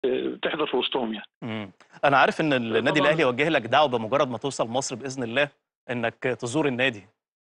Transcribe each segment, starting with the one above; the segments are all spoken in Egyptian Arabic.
تحضر في وسطهم يعني إمم. أنا عارف إن النادي طبعًا. الأهلي وجّه لك دعوة بمجرد ما توصل مصر بإذن الله إنك تزور النادي.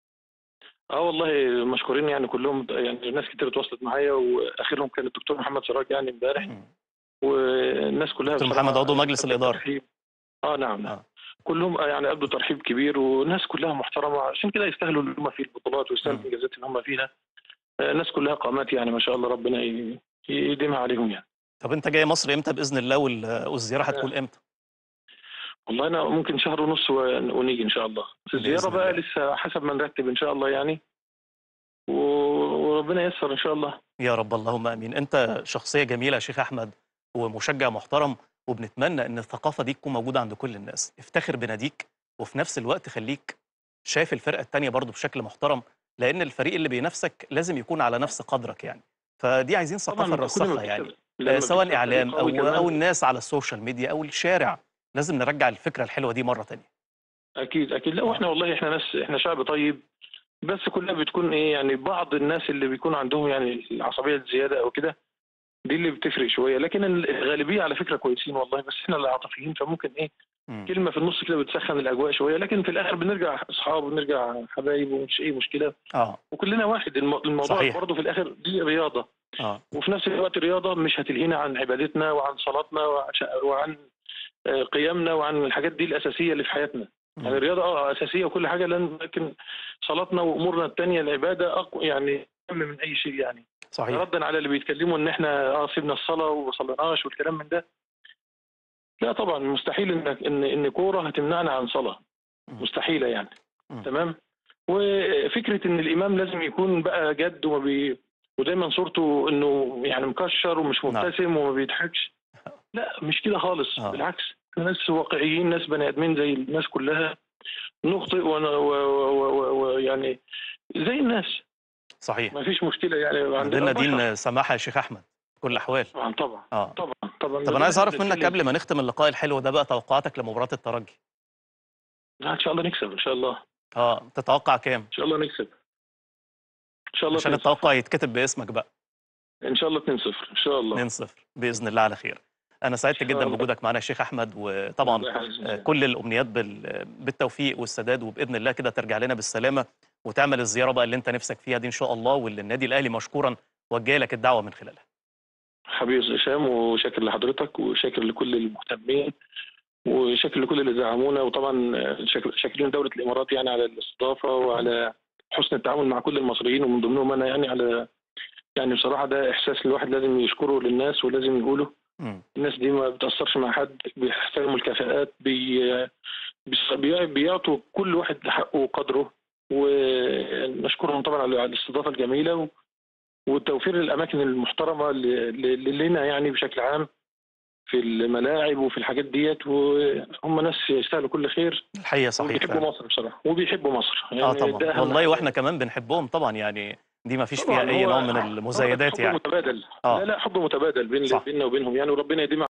آه والله مشكورين يعني كلّهم يعني ناس كتير اتواصلت معايا وآخرهم كان الدكتور محمد سراج يعني امبارح إمم. والناس كلّها دكتور بصراحة محمد عضو مجلس أبدوا الإدارة. ترحيب آه نعم، نعم. آه. كلّهم يعني أبدوا ترحيب كبير والناس كلّها محترمة عشان كده يستاهلوا اللي هم فيه البطولات ويستاهلوا إمم. الإنجازات اللي هم فيها. آآ الناس كلّها قامات يعني ما شاء الله ربنا ي يديمها عليهم يعني. طب أنت جاي مصر إمتى بإذن الله وال والزيارة هتكون إمتى؟ والله أنا ممكن شهر ونُص و ونيجي إن شاء الله. الزيارة بإذن بقى الله. لسه حسب ما نرتّب إن شاء الله يعني. و وربنا ييسّر إن شاء الله. يا رب اللهم آمين. أنت شخصية جميلة يا شيخ أحمد ومشجع محترم وبنتمنى إن الثقافة دي تكون موجودة عند كل الناس. افتخر بناديك وفي نفس الوقت خلّيك شايف الفرقة التانية برضه بشكل محترم، لإن الفريق اللي بينافسك لازم يكون على نفس قدرك يعني. فدي عايزين طبعًا ثقافة كل ما نرسّخها يعني. بتكسب آآ لمّا سواء بتكسب فريق إعلام قوي أو أو كمان الناس على السوشيال ميديا أو الشارع، لازم نرجّع الفكرة الحلوة دي مرّة تانية. أكيد، أكيد. لأ آه. وإحنا والله إحنا ناس إحنا شعب طيب، بس كلّها بتكون إيه، يعني بعض الناس اللي بيكون عندهم يعني العصبية الزيادة أو كده، دي اللي بتفرق شوية، لكن ال الغالبية على فكرة كويسين والله، بس إحنا اللي عاطفيين فممكن إيه، إمم. كلمة في النُص كده بتسخّن الأجواء شوية، لكن في الآخر بنرجع أصحاب وبنرجع حبايب ومش أي مشكلة، آه. وكلّنا واحد. الم الموضوع صحيح. برضه في الآخر دي رياضة، آه. وفي نفس الوقت الرياضة مش هتلهينا عن عبادتنا وعن صلاتنا وعن ش وعن آآ قيمنا وعن الحاجات دي الأساسية اللي في حياتنا. يعني إمم. الرياضة آه أساسية وكل حاجة لن لكن صلاتنا وأمورنا التانية العبادة أق يعني أهم من أي شيء يعني. صحيح. رَدًا على اللي بيتكلموا إن إحنا آه سِبنا الصلاة وما صليناش والكلام من ده. لأ طبعًا مستحيل إنك إن إن كورة هتمنعنا عن صلاة، إمم. مستحيلة يعني. إمم. تمام؟ وفكرة إن الإمام لازم يكون بقى جَد وما بي ودايمًا صورته إنه يعني مكشّر ومش نعم. مبتسم وما بيضحكش، لأ مش كده خالص، آه. بالعكس إحنا ناس واقعيين، ناس بني آدمين زي الناس كلّها، نخطئ ون و و و ويعني زي الناس. صحيح. ما فيش مشكلة يعني عندنا عندنا بشر. دين سماحة يا شيخ أحمد في كل الأحوال. طبعًا، طبعًا، آه. طبعًا، طبعًا. طب أنا عايز أعرف إحنا منك بنتكلم قبل ما نختم اللقاء الحلو ده بقى توقعاتك لمباراة الترجي. لأ إن شاء الله نكسب إن شاء الله. آه. تتوقع كام؟ إن شاء الله نكسب. إن شاء الله عشان 2-0. التوقع يتكتب باسمك بقى. إن شاء الله 2-0 إن شاء الله. 2-0 بإذن الله على خير. أنا سعدت إن جدًا شاء الله. بوجودك معانا يا شيخ أحمد، وطبعًا الله يحفظك. آآ كل الأمنيات بال بالتوفيق والسداد وبإذن الله كده ترجع لنا بالسلامة، وتعمل الزيارة بقى اللي أنت نِفْسك فيها دي إن شاء الله، واللي النادي الأهلي مشكورًا وجّه لك الدعوة من خلالها. حبيبي يا أستاذ هشام وشاكر لحضرتك وشاكر لكل المهتمين، وشاكر لكل اللي دعمونا، وطبعًا شاك شاكرين لدولة الإمارات يعني على الاستضافة وعلى حُسن التعامل مع كل المصريين ومن ضمنهم أنا يعني على يعني بصراحة ده إحساس الواحد لازم يشكره للناس ولازم يقوله. إمم. الناس دي ما بتأثّرش مع حد، بيحترموا الكفاءات، بي بيص بي بيعطوا كل واحد حقه وقدره، ونشكرهم طبعًا على على الاستضافة الجميلة و وتوفير الأماكن المحترمة ل ل لنا يعني بشكل عام، في الملاعب وفي الحاجات ديّة، وهُم ناس يستاهلوا كل خير. الحقيقة صحيح وبيحبوا فعلًا. مصر بصراحة، وبيحبوا مصر، آه يعني طبعًا. ده أهم والله حاجة. وإحنا كمان بنحبهم طبعًا يعني دي ما فيش فيها طبعًا أي هو نوع من آه المزايدات حُب يعني. متبادل. آه. لا، لأ حُب متبادل بين صح. بيننا وبينهم يعني وربنا يديم